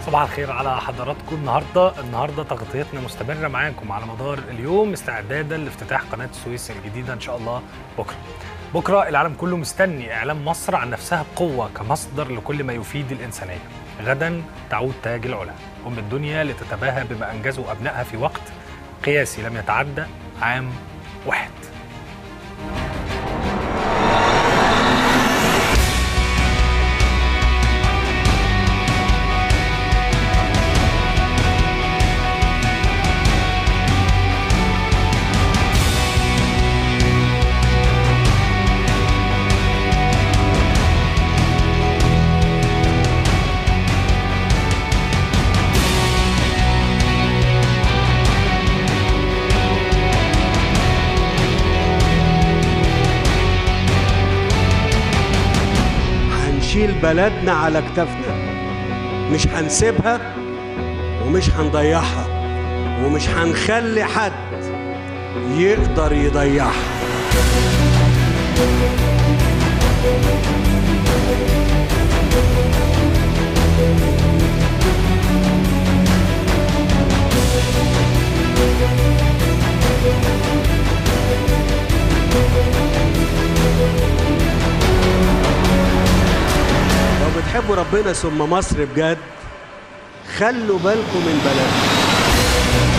صباح الخير على حضراتكم النهارده النهارده تغطيتنا مستمره معاكم على مدار اليوم استعدادا لافتتاح قناه السويس الجديده ان شاء الله بكره. بكره العالم كله مستني اعلام مصر عن نفسها بقوه كمصدر لكل ما يفيد الانسانيه. غدا تعود تاج العلا ام الدنيا لتتباهى بما انجزه ابنائها في وقت قياسي لم يتعدى عام واحد. هنشيل بلدنا على كتافنا مش هنسيبها ومش هنضيعها ومش هنخلي حد يقدر يضيعها لو بتحبوا ربنا ثم مصر بجد خلوا بالكم من بلدكم